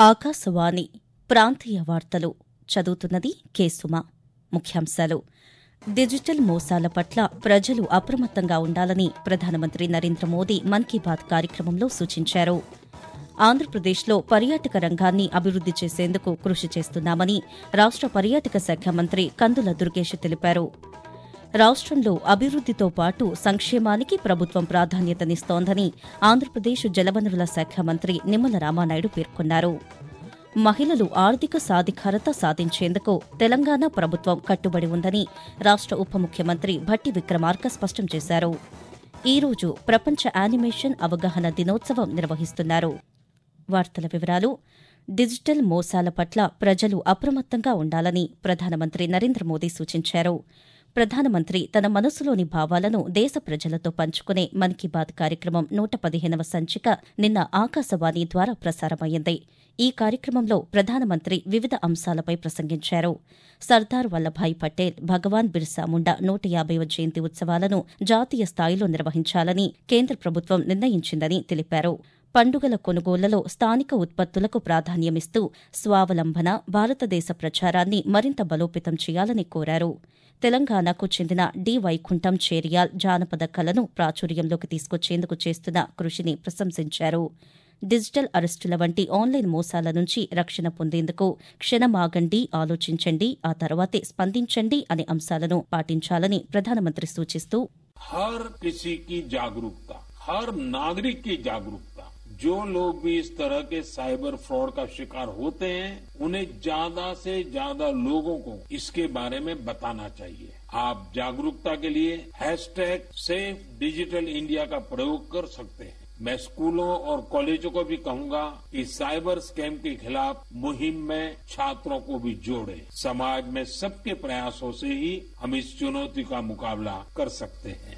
ఆకాశవాణి ప్రాంతీయ వార్తలు చదువుతున్నది కేసుమ ముఖ్యాంశాలు డిజిటల్ మోసాల పట్ల ప్రజలు అప్రమత్తంగా ఉండాలని ప్రధానమంత్రి నరేంద్ర మోదీ మన్ కీ బాత్ కార్యక్రమంలో సూచించారు ఆంధ్రప్రదేశ్లో పర్యాటక రంగాన్ని అభివృద్ది చేసేందుకు కృషి చేస్తున్నామని రాష్ట పర్యాటక శాఖ మంత్రి కందుల దుర్గేష్ తెలిపారు రాష్టంలో అభివృద్దితో పాటు సంక్షేమానికి ప్రభుత్వం ప్రాధాన్యతనిస్తోందని ఆంధ్రప్రదేశ్ జలవనరుల శాఖ మంత్రి నిమ్మల రామానాయుడు పేర్కొన్నారు మహిళలు ఆర్థిక సాధికారత సాధించేందుకు తెలంగాణ ప్రభుత్వం కట్టుబడి ఉందని రాష్ట ఉప ముఖ్యమంత్రి భట్టి విక్రమార్క స్పష్టం చేశారు ఈ రోజు ప్రపంచ యానిమేషన్ అవగాహన దినోత్సవం నిర్వహిస్తున్నారు వార్తల వివరాలు డిజిటల్ మోసాల పట్ల ప్రజలు అప్రమత్తంగా ఉండాలని ప్రధానమంత్రి నరేంద్ర మోదీ సూచించారు ప్రధానమంత్రి తన మనసులోని భావాలను దేశ ప్రజలతో పంచుకునే మన్ కీ బాత్ కార్యక్రమం నూట పదిహేనవ సంచిక నిన్న ఆకాశవాణి ద్వారా ప్రసారమైంది ఈ కార్యక్రమంలో ప్రధానమంత్రి వివిధ అంశాలపై ప్రసంగించారు సర్దార్ వల్లభాయ్ పటేల్ భగవాన్ బిర్సా ముండా నూట యాభైవ జయంతి ఉత్సవాలను జాతీయ స్థాయిలో నిర్వహించాలని కేంద్ర ప్రభుత్వం నిర్ణయించిందని తెలిపారు పండుగల కొనుగోళ్లలో స్థానిక ఉత్పత్తులకు ప్రాధాన్యమిస్తూ స్వావలంబన భారతదేశ ప్రచారాన్ని మరింత బలోపేతం చేయాలని కోరారు తెలంగాణకు చెందిన డి వైకుంఠం చేరియాల్ జానపద కళను ప్రాచుర్యంలోకి తీసుకొచ్చేందుకు చేస్తున్న కృషిని ప్రశంసించారు డిజిటల్ అరెస్టుల వంటి ఆన్లైన్ మోసాల నుంచి రక్షణ పొందేందుకు క్షణమాగండి ఆలోచించండి ఆ తర్వాతే స్పందించండి అనే అంశాలను పాటించాలని ప్రధానమంత్రి సూచిస్తూ हर किसी की जागरूकता हर नागरिक की जागरूकता जो लोग भी इस तरह के साइबर फ्रॉड का शिकार होते हैं उन्हें ज्यादा से ज्यादा लोगों को इसके बारे में बताना चाहिए आप जागरूकता के लिए हैशटैग सेफ डिजिटल इंडिया का प्रयोग कर सकते हैं मैं स्कूलों और कॉलेजों को भी कहूंगा कि साइबर स्कैम के खिलाफ मुहिम में छात्रों को भी जोड़े समाज में सबके प्रयासों से ही हम इस चुनौती का मुकाबला कर सकते हैं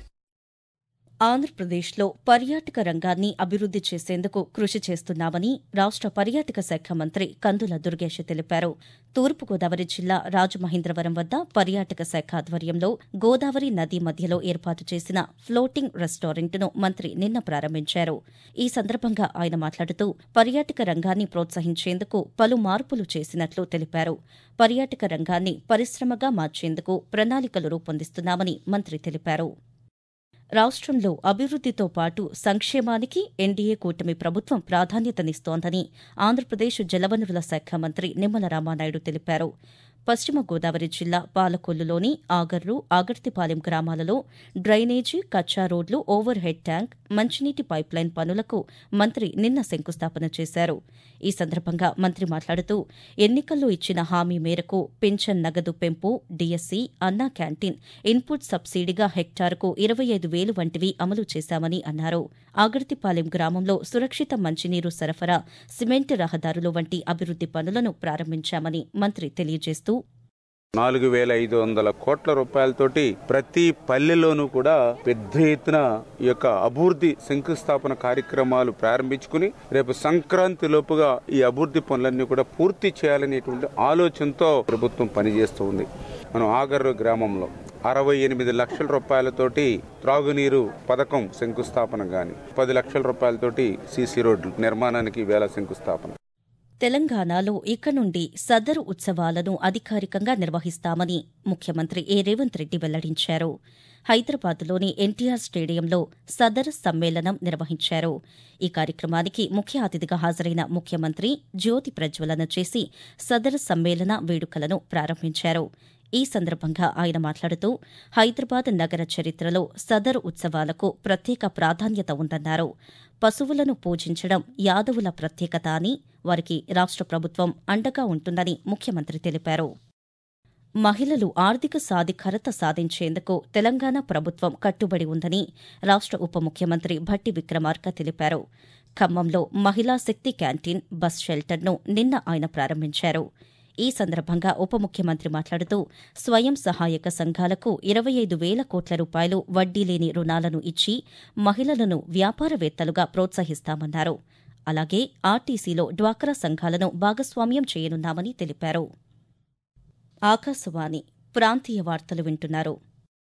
ఆంధ్రప్రదేశ్లో పర్యాటక రంగాన్ని అభివృద్ది చేసేందుకు కృషి చేస్తున్నామని రాష్ట పర్యాటక శాఖ మంత్రి కందుల దుర్గేష్ తెలిపారు తూర్పుగోదావరి జిల్లా రాజమహేంద్రవరం వద్ద పర్యాటక శాఖ ఆధ్వర్యంలో గోదావరి నది మధ్యలో ఏర్పాటు చేసిన ఫ్లోటింగ్ రెస్టారెంట్ను మంత్రి నిన్న ప్రారంభించారు ఈ సందర్భంగా ఆయన మాట్లాడుతూ పర్యాటక రంగాన్ని ప్రోత్సహించేందుకు పలు మార్పులు చేసినట్లు తెలిపారు పర్యాటక రంగాన్ని పరిశ్రమగా మార్చేందుకు ప్రణాళికలు రూపొందిస్తున్నామని మంత్రి తెలిపారు రాష్ట్రంలో అభివృద్దితో పాటు సంక్షేమానికి ఎన్డీఏ కూటమి ప్రభుత్వం ప్రాధాన్యతనిస్తోందని ఆంధ్రప్రదేశ్ జలవనరుల శాఖ మంత్రి నిమ్మల రామానాయుడు తెలిపారు పశ్చిమ గోదావరి జిల్లా పాలకొల్లులోని ఆగర్రు ఆగర్తిపాలెం గ్రామాలలో డ్రైనేజీ కచ్చా రోడ్లు ఓవర్ హెడ్ ట్యాంక్ మంచినీటి పైప్లైన్ పనులకు మంత్రి నిన్న శంకుస్థాపన చేశారు ఈ సందర్భంగా మంత్రి మాట్లాడుతూ ఎన్నికల్లో ఇచ్చిన హామీ మేరకు పింఛన్ నగదు పెంపు డీఎస్సీ అన్నా క్యాంటీన్ ఇన్పుట్ సబ్సిడీగా హెక్టార్కు ఇరవై ఐదు వేలు వంటివి అమలు చేశామని అన్నారు ఆగర్తిపాలెం గ్రామంలో సురక్షిత మంచినీరు సరఫరా సిమెంట్ రహదారులు వంటి అభివృద్ది పనులను ప్రారంభించామని మంత్రి తెలియజేస్తూ నాలుగు వేల ఐదు వందల కోట్ల రూపాయలతోటి ప్రతి పల్లెలోనూ కూడా పెద్ద ఎత్తున ఈ యొక్క అభివృద్ధి శంకుస్థాపన కార్యక్రమాలు ప్రారంభించుకుని రేపు సంక్రాంతి లోపుగా ఈ అభివృద్ధి పనులన్నీ కూడా పూర్తి చేయాలనేటువంటి ఆలోచనతో ప్రభుత్వం పనిచేస్తూ ఉంది మనం ఆగర్రు గ్రామంలో అరవై ఎనిమిది లక్షల రూపాయలతోటి త్రాగునీరు పథకం శంకుస్థాపన గాని పది లక్షల రూపాయలతోటి సీసీ రోడ్లు నిర్మాణానికి వేల శంకుస్థాపన తెలంగాణలో ఇక నుండి సదరు ఉత్సవాలను అధికారికంగా నిర్వహిస్తామని ముఖ్యమంత్రి ఏ రేవంత్ రెడ్డి వెల్లడించారు హైదరాబాద్లోని ఎన్టీఆర్ స్టేడియంలో సదర్ సమ్మేళనం నిర్వహించారు ఈ కార్యక్రమానికి ముఖ్య అతిథిగా హాజరైన ముఖ్యమంత్రి జ్యోతి ప్రజ్వలన చేసి సదర్ సమ్మేళన వేడుకలను ప్రారంభించారు ఈ సందర్భంగా ఆయన మాట్లాడుతూ హైదరాబాద్ నగర చరిత్రలో సదరు ఉత్సవాలకు ప్రత్యేక ప్రాధాన్యత ఉందన్నారు పశువులను పూజించడం యాదవుల ప్రత్యేకత అని వారికి రాష్ట ప్రభుత్వం అండగా ఉంటుందని ముఖ్యమంత్రి తెలిపారు మహిళలు ఆర్థిక సాధికారత సాధించేందుకు తెలంగాణ ప్రభుత్వం కట్టుబడి ఉందని రాష్ట ఉప ముఖ్యమంత్రి భట్టి విక్రమార్క తెలిపారు ఖమ్మంలో మహిళా శక్తి క్యాంటీన్ బస్ షెల్టర్ను నిన్న ఆయన ప్రారంభించారు ఈ సందర్భంగా ఉప ముఖ్యమంత్రి మాట్లాడుతూ స్వయం సహాయక సంఘాలకు ఇరవై ఐదు వేల కోట్ల రూపాయలు వడ్డీ లేని రుణాలను ఇచ్చి మహిళలను వ్యాపారవేత్తలుగా ప్రోత్సహిస్తామన్నారు అలాగే ఆర్టీసీలో డ్వాక్రా సంఘాలను భాగస్వామ్యం చేయనున్నామని తెలిపారు ఆకాశవాణి ప్రాంతీయ వార్తలు వింటున్నారు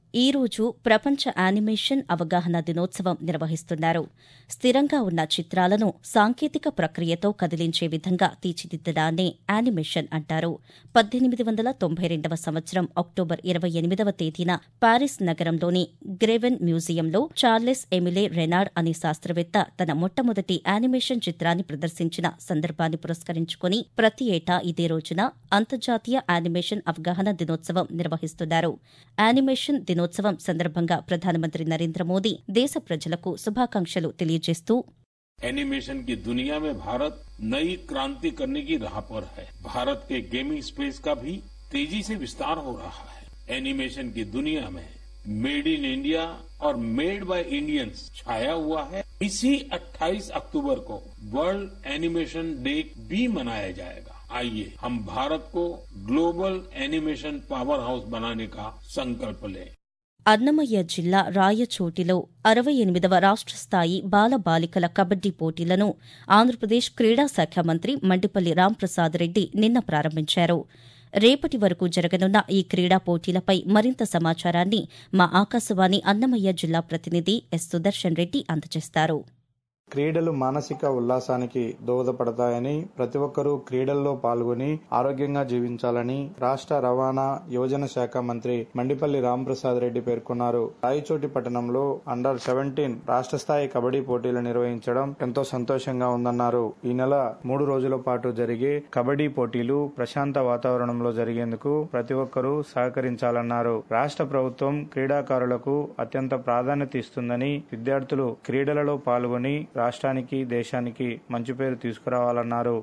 ఈ రోజు ప్రపంచ యానిమేషన్ అవగాహన దినోత్సవం నిర్వహిస్తున్నారు స్థిరంగా ఉన్న చిత్రాలను సాంకేతిక ప్రక్రియతో కదిలించే విధంగా తీర్చిదిద్దడాన్నే యానిమేషన్ అంటారు పద్దెనిమిది వందల తొంభై రెండవ సంవత్సరం అక్టోబర్ ఇరవై ఎనిమిదవ తేదీన పారిస్ నగరంలోని గ్రేవెన్ మ్యూజియంలో చార్లెస్ ఎమిలే రెనార్డ్ అనే శాస్త్రవేత్త తన మొట్టమొదటి యానిమేషన్ చిత్రాన్ని ప్రదర్శించిన సందర్భాన్ని పురస్కరించుకుని ప్రతి ఏటా ఇదే రోజున అంతర్జాతీయ యానిమేషన్ అవగాహన దినోత్సవం నిర్వహిస్తున్నారు యానిమేషన్ దినోత్సవం సందర్భంగా ప్రధానమంత్రి నరేంద్ర మోదీ దేశ ప్రజలకు శుభాకాంక్షలు తెలియజేస్తూ एनिमेशन की दुनिया में भारत नई क्रांति करने की राह पर है भारत के गेमिंग स्पेस का भी तेजी से विस्तार हो रहा है एनिमेशन की दुनिया में मेड इन इंडिया और मेड बाय इंडियंस छाया हुआ है इसी 28 अक्टूबर को वर्ल्ड एनिमेशन डे भी मनाया जाएगा आइए हम भारत को ग्लोबल एनिमेशन पावर हाउस बनाने का संकल्प लें అన్నమయ్య జిల్లా రాయచోటిలో అరవై ఎనిమిదవ రాష్ట్ర స్థాయి బాల బాలికల కబడ్డీ పోటీలను ఆంధ్రప్రదేశ్ క్రీడా శాఖ మంత్రి మండిపల్లి రాంప్రసాద్ రెడ్డి నిన్న ప్రారంభించారు రేపటి వరకు జరగనున్న ఈ క్రీడా పోటీలపై మరింత సమాచారాన్ని మా ఆకాశవాణి అన్నమయ్య జిల్లా ప్రతినిధి ఎస్ సుదర్శన్ రెడ్డి అందజేస్తారు క్రీడలు మానసిక ఉల్లాసానికి దోహదపడతాయని ప్రతి ఒక్కరూ క్రీడల్లో పాల్గొని ఆరోగ్యంగా జీవించాలని రాష్ట్ర రవాణా యువజన శాఖ మంత్రి మండిపల్లి రాంప్రసాద్ రెడ్డి పేర్కొన్నారు రాయచోటి పట్టణంలో అండర్ సెవెంటీన్ రాష్ట్ర స్థాయి కబడ్డీ పోటీలు నిర్వహించడం ఎంతో సంతోషంగా ఉందన్నారు ఈ నెల మూడు రోజుల పాటు జరిగే కబడ్డీ పోటీలు ప్రశాంత వాతావరణంలో జరిగేందుకు ప్రతి ఒక్కరూ సహకరించాలన్నారు రాష్ట్ర ప్రభుత్వం క్రీడాకారులకు అత్యంత ప్రాధాన్యత ఇస్తుందని విద్యార్థులు క్రీడలలో పాల్గొని రాష్ట్రానికి దేశానికి మంచి పేరు తీసుకురావాలన్నారు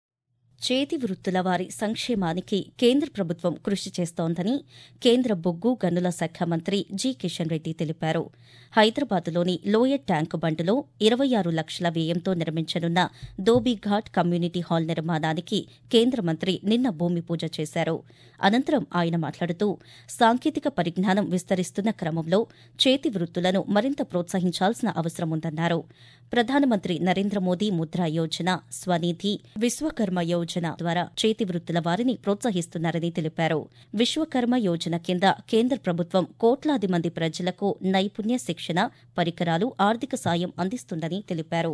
చేతి వృత్తుల వారి సంక్షేమానికి కేంద్ర ప్రభుత్వం కృషి చేస్తోందని కేంద్ర బొగ్గు గనుల శాఖ మంత్రి జి కిషన్ రెడ్డి తెలిపారు హైదరాబాద్లోని లోయర్ ట్యాంకు బండ్లో ఇరవై ఆరు లక్షల వ్యయంతో నిర్మించనున్న దోబీఘాట్ కమ్యూనిటీ హాల్ నిర్మాణానికి కేంద్ర మంత్రి నిన్న భూమి పూజ చేశారు అనంతరం ఆయన మాట్లాడుతూ సాంకేతిక పరిజ్ఞానం విస్తరిస్తున్న క్రమంలో చేతి వృత్తులను మరింత ప్రోత్సహించాల్సిన అవసరం ఉందన్నారు ప్రధానమంత్రి నరేంద్ర మోదీ ముద్రా యోజన స్వనిధి విశ్వకర్మ యోజన ద్వారా చేతి వృత్తుల వారిని ప్రోత్సహిస్తున్నారని తెలిపారు విశ్వకర్మ యోజన కింద కేంద్ర ప్రభుత్వం కోట్లాది మంది ప్రజలకు నైపుణ్య శిక్షణ పరికరాలు ఆర్థిక సాయం అందిస్తుందని తెలిపారు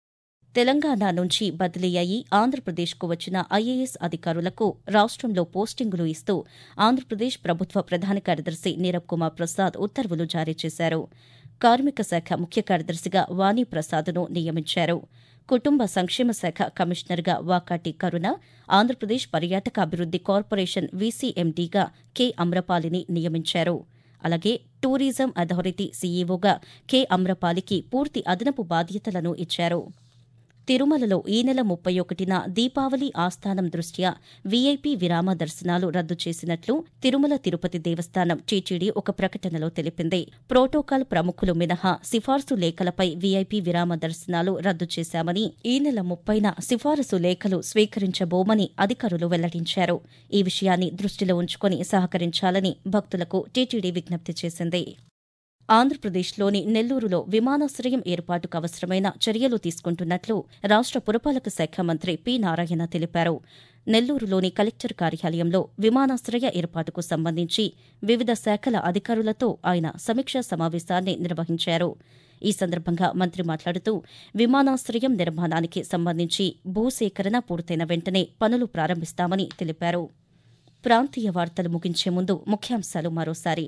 తెలంగాణ నుంచి బదిలీ అయి ఆంధ్రప్రదేశ్కు వచ్చిన ఐఏఎస్ అధికారులకు రాష్ట్రంలో పోస్టింగులు ఇస్తూ ఆంధ్రప్రదేశ్ ప్రభుత్వ ప్రధాన కార్యదర్శి నీరబ్ కుమార్ ప్రసాద్ ఉత్తర్వులు జారీ చేశారు కార్మిక శాఖ ముఖ్య కార్యదర్శిగా వాణి ప్రసాద్ను నియమించారు కుటుంబ సంక్షేమ శాఖ కమిషనర్గా వాకాటి కరుణ ఆంధ్రప్రదేశ్ పర్యాటక అభివృద్ది కార్పొరేషన్ వీసీఎండీగా కె అమ్రపాలిని నియమించారు అలాగే టూరిజం అథారిటీ సీఈఓగా కె అమ్రపాలికి పూర్తి అదనపు బాధ్యతలను ఇచ్చారు తిరుమలలో ఈ నెల ముప్పై ఒకటిన దీపావళి ఆస్థానం దృష్ట్యా వీఐపీ విరామ దర్శనాలు రద్దు చేసినట్లు తిరుమల తిరుపతి దేవస్థానం టీటీడీ ఒక ప్రకటనలో తెలిపింది ప్రోటోకాల్ ప్రముఖులు మినహా సిఫార్సు లేఖలపై వీఐపీ విరామ దర్శనాలు రద్దు చేశామని ఈ నెల ముప్పైన సిఫారసు లేఖలు స్వీకరించబోమని అధికారులు వెల్లడించారు ఈ విషయాన్ని దృష్టిలో ఉంచుకుని సహకరించాలని భక్తులకు టీటీడీ విజ్ఞప్తి చేసింది ఆంధ్రప్రదేశ్లోని నెల్లూరులో విమానాశ్రయం ఏర్పాటుకు అవసరమైన చర్యలు తీసుకుంటున్నట్లు రాష్ట్ర పురపాలక శాఖ మంత్రి పి నారాయణ తెలిపారు నెల్లూరులోని కలెక్టర్ కార్యాలయంలో విమానాశ్రయ ఏర్పాటుకు సంబంధించి వివిధ శాఖల అధికారులతో ఆయన సమీక్షా సమావేశాన్ని నిర్వహించారు ఈ సందర్భంగా మంత్రి మాట్లాడుతూ విమానాశ్రయం నిర్మాణానికి సంబంధించి భూసేకరణ పూర్తయిన వెంటనే పనులు ప్రారంభిస్తామని తెలిపారు ప్రాంతీయ వార్తలు ముగించే ముందు ముఖ్యాంశాలు మరోసారి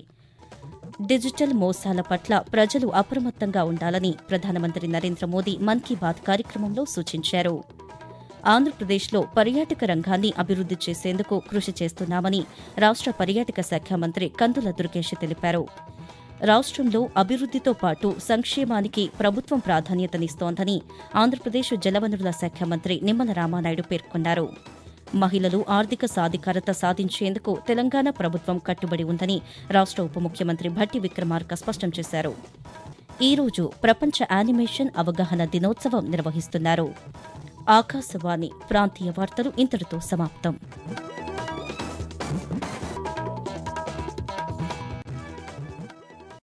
డిజిటల్ మోసాల పట్ల ప్రజలు అప్రమత్తంగా ఉండాలని ప్రధానమంత్రి నరేంద్ర మోదీ మన్ కీ బాత్ కార్యక్రమంలో సూచించారు ఆంధ్రప్రదేశ్లో పర్యాటక రంగాన్ని అభివృద్ది చేసేందుకు కృషి చేస్తున్నామని రాష్ట్ర పర్యాటక శాఖ మంత్రి కందుల దుర్గేష్ తెలిపారు రాష్ట్రంలో అభివృద్దితో పాటు సంక్షేమానికి ప్రభుత్వం ప్రాధాన్యతనిస్తోందని ఆంధ్రప్రదేశ్ జలవనరుల శాఖ మంత్రి నిమ్మల రామానాయుడు పేర్కొన్నారు మహిళలు ఆర్థిక సాధికారత సాధించేందుకు తెలంగాణ ప్రభుత్వం కట్టుబడి ఉందని రాష్ట్ర ఉప ముఖ్యమంత్రి భట్టి విక్రమార్క స్పష్టం చేశారు ఈ రోజు ప్రపంచ యానిమేషన్ అవగాహన దినోత్సవం నిర్వహిస్తున్నారు ఆకాశవాణి ప్రాంతీయ వార్తలు ఇంతటితో సమాప్తం